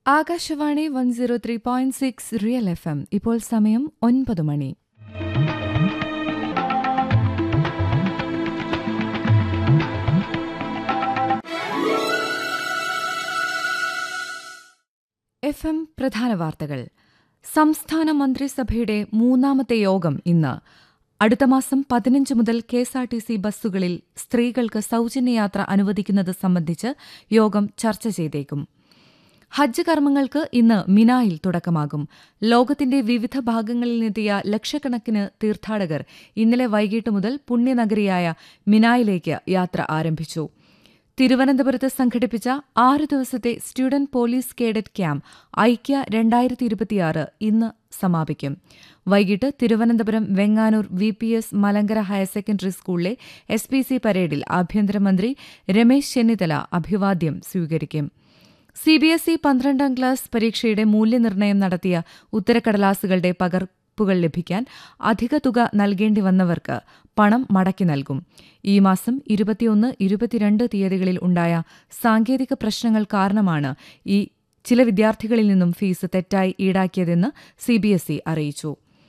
Akashvani one zero three point six real F M ഇപ്പോൾ സമയം ഒൻപത് മണി എഫ് എം പ്രധാന വാർത്തകൾ സംസ്ഥാന മന്ത്രിസഭയുടെ മൂന്നാമത്തെ യോഗം ഇന്ന് അടുത്ത മാസം പതിനഞ്ച് മുതൽ കെഎസ്ആർടിസി ബസ്സുകളിൽ സ്ത്രീകൾക്ക് സൌജന്യയാത്ര അനുവദിക്കുന്നത് സംബന്ധിച്ച് യോഗം ചർച്ച ചെയ്തേക്കും ഹജ്ജ് കർമ്മങ്ങൾക്ക് ഇന്ന് മിനായിൽ തുടക്കമാകും ലോകത്തിന്റെ വിവിധ ഭാഗങ്ങളിൽ നിന്നെത്തിയ ലക്ഷക്കണക്കിന് തീർത്ഥാടകർ ഇന്നലെ വൈകിട്ട് മുതൽ പുണ്യനഗരിയായ മിനായിലേക്ക് യാത്ര ആരംഭിച്ചു തിരുവനന്തപുരത്ത് സംഘടിപ്പിച്ച ആറ് ദിവസത്തെ സ്റ്റുഡന്റ് പോലീസ് കേഡറ്റ് ക്യാമ്പ് ഐക്യ രണ്ടായിരത്തി ഇരുപത്തിയാറ് ഇന്ന് സമാപിക്കും വൈകിട്ട് Thiruvananthapuram Venganoor V P S Malankara higher secondary സ്കൂളിലെ എസ് പി സി പരേഡിൽ ആഭ്യന്തരമന്ത്രി രമേശ് ചെന്നിത്തല അഭിവാദ്യം സ്വീകരിക്കും സി ബി എസ് ഇ പന്ത്രണ്ടാം ക്ലാസ് പരീക്ഷയുടെ മൂല്യനിർണ്ണയം നടത്തിയ ഉത്തരക്കടലാസുകളുടെ പകർപ്പുകൾ ലഭിക്കാൻ അധിക തുക നൽകേണ്ടി വന്നവർക്ക് പണം മടക്കി നൽകും ഈ മാസം ഇരുപത്തിയൊന്ന് ഇരുപത്തിരണ്ട് തീയതികളിൽ ഉണ്ടായ സാങ്കേതിക പ്രശ്നങ്ങൾ കാരണമാണ് ഈ ചില വിദ്യാർത്ഥികളിൽ നിന്നും ഫീസ് തെറ്റായി ഈടാക്കിയതെന്ന് സിബിഎസ്ഇ അറിയിച്ചു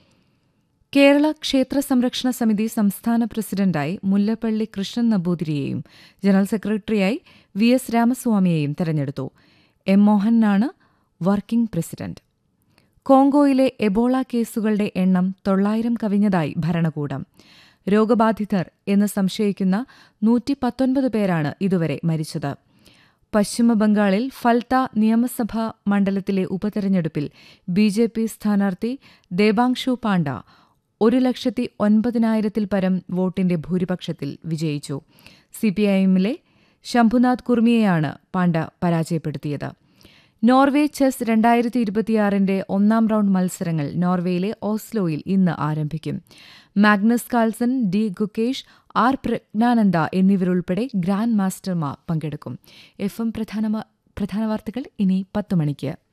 കേരള ക്ഷേത്ര സംരക്ഷണ സമിതി സംസ്ഥാന പ്രസിഡന്റായി മുല്ലപ്പള്ളി കൃഷ്ണൻ നമ്പൂതിരിയെയും ജനറൽ സെക്രട്ടറിയായി വി എസ് രാമസ്വാമിയെയും തെരഞ്ഞെടുത്തു എം മോഹനാണ് വർക്കിംഗ് പ്രസിഡന്റ് കോങ്കോയിലെ എബോള കേസുകളുടെ എണ്ണം തൊള്ളായിരം കവിഞ്ഞതായി ഭരണകൂടം രോഗബാധിതർ എന്ന് സംശയിക്കുന്ന നൂറ്റി പത്തൊൻപത് പേരാണ് ഇതുവരെ മരിച്ചത് പശ്ചിമബംഗാളിൽ ഫൽത്ത നിയമസഭാ മണ്ഡലത്തിലെ ഉപതെരഞ്ഞെടുപ്പിൽ ബി ജെ പി സ്ഥാനാർത്ഥി ദേബാങ്ഷു പാണ്ഡ ഒരു ലക്ഷത്തി ഒൻപതിനായിരത്തിൽ പരം വോട്ടിന്റെ ഭൂരിപക്ഷത്തിൽ വിജയിച്ചു സിപിഐഎമ്മിലെ ശംഭുനാഥ് കുർമിയെയാണ് പാണ്ഡ പരാജയപ്പെടുത്തിയത് നോർവേ ചെസ് രണ്ടായിരത്തി ഇരുപത്തിയാറിന്റെ ഒന്നാം റൌണ്ട് മത്സരങ്ങൾ നോർവേയിലെ ഓസ്ലോയിൽ ഇന്ന് ആരംഭിക്കും Magnus Carlsen D Gukesh R Praggnanandhaa എന്നിവരുൾപ്പെടെ ഗ്രാൻഡ് മാസ്റ്റർമാർ പങ്കെടുക്കും എഫ് എം പ്രധാന പ്രധാന വാർത്തകൾ ഇനി പത്ത് മണിക്ക്